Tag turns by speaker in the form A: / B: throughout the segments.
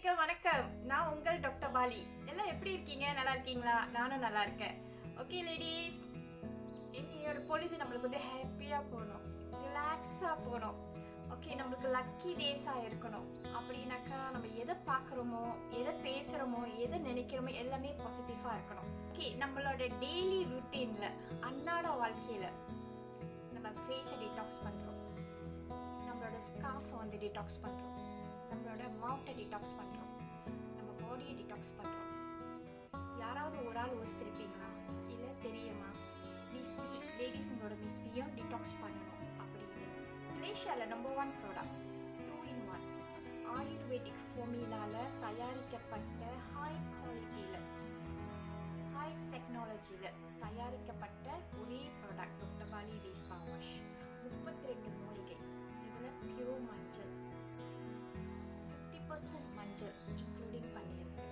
A: வணக்கம் வணக்கம் நான் உங்கள் டாக்டர் பாலி எல்லாம் எப்படி இருக்கீங்க நல்லா இருக்கீங்களா நானும் நல்லா இருக்கேன் ஓகே லேடிஸ் இன்னையோட பொழுது நம்மளுக்கு வந்து ஹாப்பியாக போகணும் ரிலாக்ஸாக போகணும் ஓகே நம்மளுக்கு லக்கி டேஸாக இருக்கணும் அப்படின்னாக்கா நம்ம எதை பார்க்குறோமோ எதை பேசுகிறோமோ எதை நினைக்கிறோமோ எல்லாமே பாசிட்டிவாக இருக்கணும் ஓகே நம்மளோட டெய்லி ருட்டீனில் அன்றாட வாழ்க்கையில் நம்ம ஃபேஸை டிடாக்ஸ் பண்ணுறோம் நம்மளோட ஸ்கார்ஃபை வந்து டிடாக்ஸ் பண்ணுறோம் நம்மளோட மவுத்தை டிடாக்ஸ் பண்ணுறோம் நம்ம பாடியை டிடாக்ஸ் பண்ணுறோம் யாராவது ஒரு ஆள் யோசித்திருப்பீங்களா இல்லை தெரியுமா மிஸ் வி லேடிஸ் உங்களோட மிஸ் வியும் டிடாக்ஸ் பண்ணணும் அப்படின்னு மலேசியாவில் number one product two in one ayurvedic ஃபோமிலாவில் தயாரிக்கப்பட்ட ஹை குவாலிட்டியில் ஹை டெக்னாலஜியில் தயாரிக்கப்பட்ட ஒரே product doctor Pali Vespa wash முப்பத்தி ரெண்டு மூலிகை இதில் பியூர் மஞ்சள் ஃபிஃப்டி பர்சன்ட் மஞ்சள் இன்க்ளூடிங் பண்ணியிருக்கு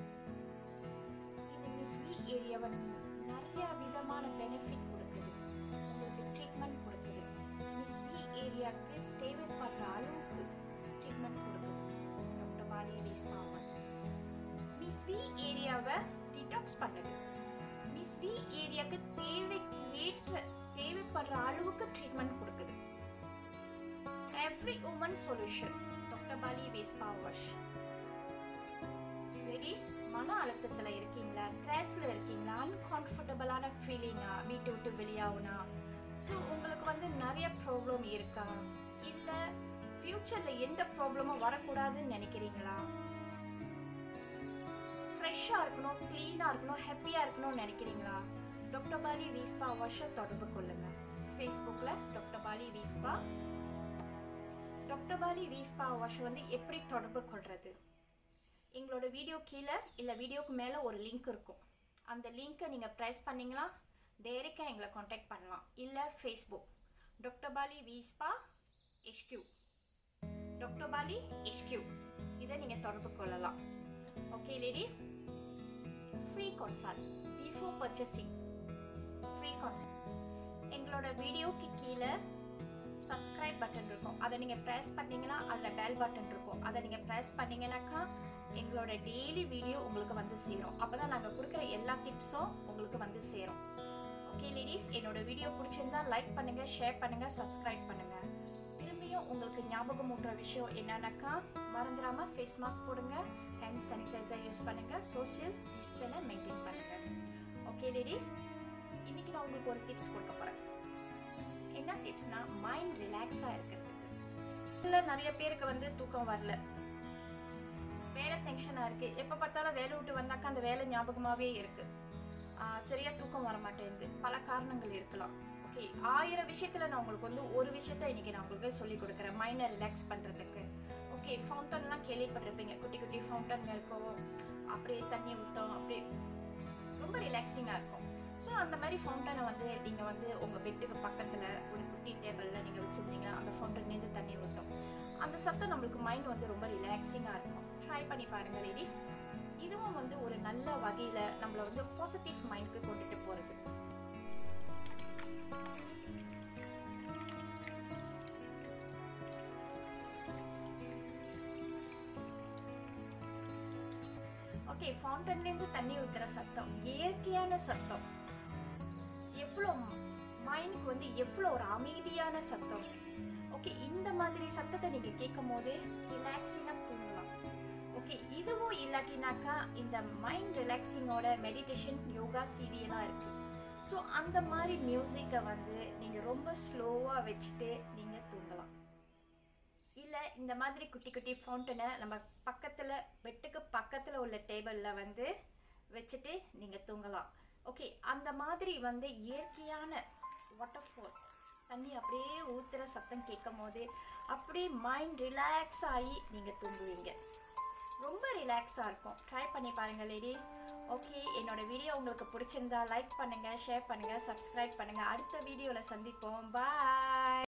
A: இது மிஸ் வி ஏரியாவை நிறைய விதமான பெனிஃபிட் கொடுக்குது உங்களுக்கு ட்ரீட்மெண்ட் கொடுக்குது மிஸ் வி ஏரியாவுக்கு தேவைப்படுற அளவுக்கு ட்ரீட்மெண்ட் கொடுக்குது doctor Pali Vespa miss V ஏரியாவை டிடாக்ஸ் பண்ணுது மிஸ் வி ஏரியாவுக்கு தேவைக்கு ஏற்ற தேவைப்படுற அளவுக்கு ட்ரீட்மெண்ட் கொடுக்குது every woman solution doctor Pali Vespa wash ladies மன அழுத்தத்தில் இருக்கீங்களா ஸ்ட்ரெஸ்ல இருக்கீங்களா அன்கம்ஃபர்டபுளான ஃபீலிங்கா வீட்டை விட்டு வெளியாகுனா ஸோ உங்களுக்கு வந்து நிறைய ப்ராப்ளம் இருக்கா இல்லை ஃப்யூச்சரில் எந்த ப்ராப்ளமும் வரக்கூடாதுன்னு நினைக்கிறீங்களா ஃப்ரெஷ்ஷாக இருக்கணும் க்ளீனாக இருக்கணும் ஹாப்பியாக இருக்கணும்னு நினைக்கிறீங்களா டாக்டர் பாலி வீஸ்பா வாஷை தொடர்பு கொள்ளுங்க ஃபேஸ்புக்கில் doctor Pali Vespa doctor Pali Vespa wash வந்து எப்படி தொடர்பு கொள்வது எங்களோட வீடியோ கீழே இல்லை வீடியோக்கு மேலே ஒரு லிங்க் இருக்கும் அந்த லிங்க்கை நீங்கள் ப்ரெஸ் பண்ணிங்களா டைரெக்டாக எங்களை காண்டாக்ட் பண்ணலாம் இல்லை ஃபேஸ்புக் டாக்டர் பாலி வீஸ்பா எஷ்கியூ டாக்டர் பாலி எஷ்கியூ இதை நீங்கள் தொடர்பு கொள்ளலாம் okay ladies free consult before purchasing free consult எங்களோட வீடியோக்கு கீழே சப்ஸ்கிரைப் பட்டன் இருக்கும் அதை நீங்கள் ப்ரெஸ் பண்ணீங்கன்னா அதில் பெல் பட்டன் இருக்கும் அதை நீங்கள் ப்ரெஸ் பண்ணீங்கன்னாக்கா எங்களோட டெய்லி வீடியோ உங்களுக்கு வந்து சேரும் அப்போ தான் நாங்கள் கொடுக்குற எல்லா டிப்ஸும் உங்களுக்கு வந்து சேரும் ஓகே லேடிஸ் என்னோட வீடியோ பிடிச்சிருந்தா லைக் பண்ணுங்கள் ஷேர் பண்ணுங்கள் சப்ஸ்கிரைப் பண்ணுங்கள் திரும்பியும் உங்களுக்கு ஞாபகம் ஊட்டுற விஷயம் என்னன்னாக்கா மறந்துடாமல் ஃபேஸ் மாஸ்க் போடுங்க ஹேண்ட் சானிடைசர் யூஸ் பண்ணுங்கள் சோசியல் டிஸ்டனை மெயின்டைன் பண்ணுங்கள் ஓகே லேடிஸ் இன்னைக்கு நான் உங்களுக்கு ஒரு டிப்ஸ் கொடுக்க போகிறேன் என்ன டிப்ஸ்னா மைண்ட் ரிலாக்ஸாக இருக்கிறதுக்கு இல்லை நிறைய பேருக்கு வந்து தூக்கம் வரல வேலை டென்ஷனாக இருக்குது எப்போ பார்த்தாலும் வேலை விட்டு வந்தாக்கா அந்த வேலை ஞாபகமாகவே இருக்குது சரியாக தூக்கம் வர மாட்டேங்குது பல காரணங்கள் இருக்கலாம் ஓகே ஆயிரம் விஷயத்தில் நான் உங்களுக்கு வந்து ஒரு விஷயத்த இன்னைக்கு நான் உங்களுக்கு சொல்லி கொடுக்குறேன் மைண்டை ரிலாக்ஸ் பண்ணுறதுக்கு ஓகே ஃபவுண்டன்லாம் கேள்விப்பட்டிருப்பீங்க குட்டி குட்டி ஃபவுண்டன் இருக்கும் அப்படியே தண்ணி ஊற்றும் அப்படியே ரொம்ப ரிலாக்ஸிங்காக இருக்கும் ஸோ அந்த மாதிரி ஃபவுண்டனை வந்து நீங்கள் வந்து உங்கள் பெட்டுக்கு பக்கத்தில் ஒரு குட்டி டேபிளில் நீங்கள் வச்சுருந்தீங்கன்னா அந்த ஃபவுண்டன்லேருந்து தண்ணி ஊற்றும் அந்த சத்தம் நம்மளுக்கு மைண்ட் வந்து ரொம்ப ரிலாக்ஸிங்காக இருக்கும் ட்ரை பண்ணி பாருங்கள் லேடிஸ் இதுவும் வந்து ஒரு நல்ல வகையில் நம்மளை வந்து பாசிட்டிவ் மைண்டுக்கு கொண்டுட்டு போகிறது ஓகே ஃபவுண்டன்லேருந்து தண்ணி ஊற்றுற சத்தம் இயற்கையான சத்தம் எவ்வளோ மைண்டுக்கு வந்து எவ்வளோ ஒரு அமைதியான சத்தம் ஓகே இந்த மாதிரி சத்தத்தை நீங்கள் கேட்கும் போது ரிலாக்ஸிங்காக தூங்கலாம் ஓகே இதுவும் இல்லாட்டினாக்கா இந்த மைண்ட் ரிலாக்ஸிங்கோட மெடிடேஷன் யோகா சிடியெல்லாம் இருக்குது ஸோ அந்த மாதிரி மியூசிக்கை வந்து நீங்கள் ரொம்ப ஸ்லோவாக வச்சுட்டு நீங்கள் தூங்கலாம் இல்லை இந்த மாதிரி குட்டி குட்டி ஃபவுண்டனை நம்ம பக்கத்தில் பெட்டுக்கு பக்கத்தில் உள்ள டேபிளில் வந்து வச்சுட்டு நீங்கள் தூங்கலாம் ஓகே அந்த மாதிரி வந்து இயற்கையான வாட்டர் ஃபால் தண்ணி அப்படியே ஊற்றுற சத்தம் கேட்கும் போது அப்படியே மைண்ட் ரிலாக்ஸ் ஆகி நீங்கள் தூங்குவீங்க ரொம்ப ரிலாக்ஸாக இருக்கும் ட்ரை பண்ணி பாருங்கள் லேடிஸ் ஓகே என்னோட வீடியோ உங்களுக்கு பிடிச்சிருந்தா லைக் பண்ணுங்கள் ஷேர் பண்ணுங்கள் சப்ஸ்கிரைப் பண்ணுங்கள் அடுத்த வீடியோவில் சந்திப்போம் பாய்